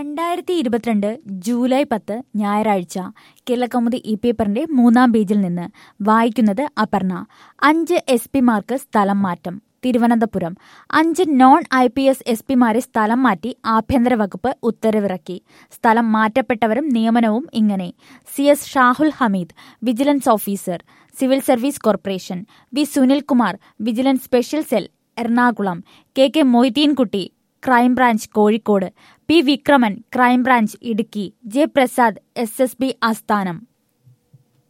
രണ്ടായിരത്തി ഇരുപത്തിരണ്ട് ജൂലൈ പത്ത് ഞായറാഴ്ച കേരളകൗമുദി ഇ പേപ്പറിന്റെ മൂന്നാം പേജിൽ നിന്ന് വായിക്കുന്നത് അപർണ അഞ്ച് എസ് പിമാർക്ക് സ്ഥലം മാറ്റം തിരുവനന്തപുരം അഞ്ച് non I P S S പിമാരെ സ്ഥലം മാറ്റി ആഭ്യന്തര വകുപ്പ് ഉത്തരവിറക്കി സ്ഥലം മാറ്റപ്പെട്ടവരും നിയമനവും ഇങ്ങനെ C S Shahul Hameed vigilance officer civil service corporation V Sunilkumar vigilance special cell Ernakulam K K Moideenkutty crime branch Kozhikode P Vikraman crime branch Idukki J Prasad S S B ആസ്ഥാനം